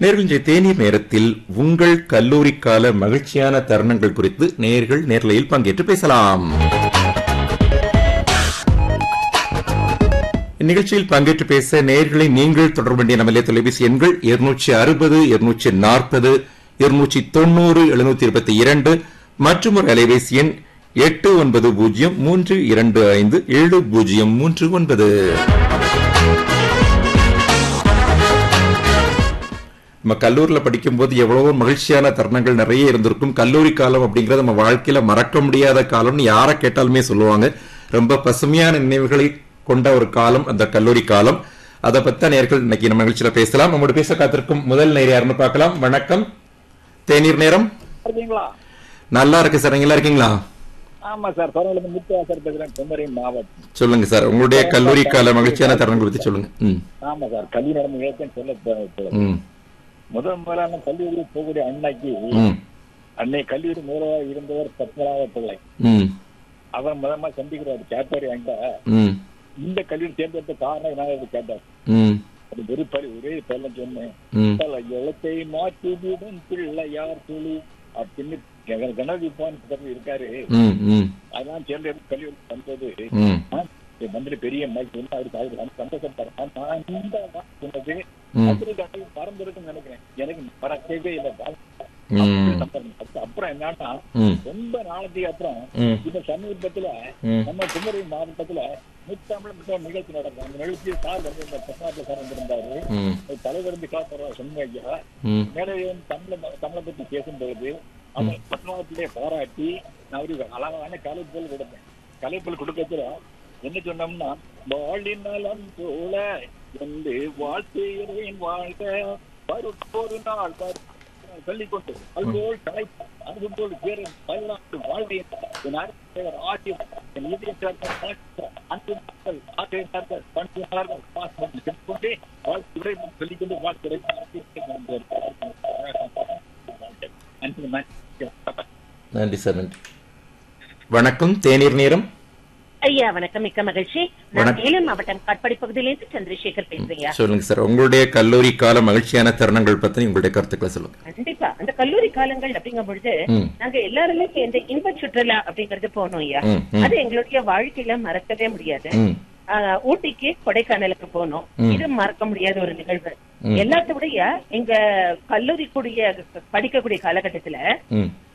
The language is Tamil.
நேர்கள் தேநீர் நேரத்தில் உங்கள் கல்லூரி கால மகிழ்ச்சியான தருணங்கள் குறித்து நேர்கள் நேர்லையில் பங்கேற்று பேசலாம் இந்நிகழ்ச்சியில் பங்கேற்று பேச நேர்களை நீங்கள் தொடர்பு வேண்டிய நம்மளே தொலைபேசி எண்கள் இருநூற்றி அறுபது இருநூற்றி நாற்பது இருநூற்றி தொண்ணூறு எழுநூத்தி இருபத்தி இரண்டு மற்றும் ஒரு அலைபேசி எண் எட்டு ஒன்பது பூஜ்ஜியம் மூன்று இரண்டு ஐந்து ஏழு பூஜ்ஜியம் மூன்று ஒன்பது நம்ம கல்லூரியில படிக்கும்போது எவ்வளவோ மகிழ்ச்சியான தருணங்கள் நிறைய இருந்திருக்கும் கல்லூரி காலம் அப்படிங்கறது நம்ம வாழ்க்கையில மறக்க முடியாத காலம்னு யாரை கேட்டாலுமே சொல்லுவாங்க ரொம்ப பசுமையான நினைவுகளை கொண்ட ஒரு காலம் அந்த கல்லூரி காலம் அதை பத்தி நேர்கள் இன்னைக்கு நம்ம நிகழ்ச்சியில பேசலாம் நம்மோட பேச காத்திருக்கும் முதல் நேர் யாருன்னு பார்க்கலாம் வணக்கம் தேநீர் நேரம் இருக்கீங்களா நல்லா இருக்கு சார் நீங்க இருக்கீங்களா ஆமா சார் பரவாயில்ல முத்து சார் பேசுறேன் குமரி மாவட்டம் சொல்லுங்க சார் உங்களுடைய கல்லூரி கால மகிழ்ச்சியான தருணங்கள் பத்தி சொல்லுங்க ம் ஆமா சார் கல்வி நடந்த இழக்கன்னு சொல்ல போ- ம் முதல் முதலான கல்லூரி போகக்கூடிய அன்னைக்கு ம் அன்னை கல்லூரி முதல்வராக இருந்தவர் பத்மநாப பிள்ளை ம் அவர் முதல்ல சந்திக்கிறார் கேட்டாரு என்கிட்ட ம் இந்த கல்லூரி தேர்ந்தெடுத்த காரணம் என்ன கேட்டார் ம் அது ஒரு பரி ஒரே பல்ல சொன்னேன் ம் பல எழுத்தை மாற்றிவிடும் பிள்ளையார் துளி அப்படின்னு கண- கணபதி பான் இருக்காரு ம் ம் அதான் தேர்ந்தெடுத்து கல்லூரி வந்தது ம் என் மந்திரி பெரிய மைக் வந்து அவருக்கு அவருக்கு வந்து சந்தோஷப்படுறேன் நான் இந்த வாக்கு சொன்னது ம். அப்படி கட்டளை மறந்துருக்குன்னு நினைக்கிறேன் எனக்கு மறக்கவே இல்லை ம் அப்புறம் என்னன்னா ம் ரொம்ப நாளைக்கு அப்புறம் ம் இந்த சமீபத்துல ம் நம்ம குமரி மாவட்டத்துல முத்தமிழ் புத்தக நிகழ்ச்சி நடக்கும் அந்த நிகழ்ச்சியை சார் வந்து இந்த பத்மாவட்ட சார் வந்திருந்தாரு ம் தலைவர் வந்து காத்துற சொன்ன ஐயா ம் மேடையில வந்து தமிழ தமிழை பத்தி பேசும்பொழுது அந்த பத்மாவத்திலே பாராட்டி நான் அவருக்கு அழகான கலைப்பொருள் கொடுத்தேன் கலைப்பொருள் கொடுக்கறதுல என்ன சொன்னோம்னா வாழின் நலம் போல என்று வாழ்த்துகிறேன் வாழ்க வருப்போரு நாள் வரும் சொல்லிக்கொண்டு அதுபோல் கலை அதுபோல் வேறு பதினாறு வாழ்வியல் என் அறிஞர் ஆட்சியர் என் இதயத்தார்கள் அன்பு மக்கள் ஆசிரியர்கள் பண்புகளார்கள் பாசம் கொண்டே வாழ்த்துரை சொல்லிக்கொண்டு வாழ்த்துரை அன்பு நன்றி. நன்றி சார் நன்றி வணக்கம் தேநீர் நேரம் ஐயா வணக்கம் மிக்க மகிழ்ச்சி நான் வணக்கம். வேலூர் மாவட்டம் காட்பாடி பகுதியிலிருந்து சந்திரசேகர் பேசுறேன் சொல்லுங்க சார் உங்களுடைய கல்லூரி கால மகிழ்ச்சியான தருணங்கள் பத்தி உங்களுடைய கருத்துக்களை சொல்லுங்க கண்டிப்பா அந்த கல்லூரி காலங்கள் அப்படிங்கும் பொழுது ம். நாங்க எல்லாருமே சேர்ந்து இன்ப சுற்றுலா அப்படிங்கறது போனோம் ஐயா ம், ம். அது எங்களுடைய வாழ்க்கையில மறக்கவே முடியாது ம் ஆஹ், ஊட்டிக்கு கொடைக்கானலுக்கு போனோம் ம். இது மறக்க முடியாத ஒரு நிகழ்வு ம். எல்லாத்த விட எங்க கல்லூரி கூடிய படிக்கக்கூடிய காலகட்டத்துல ம்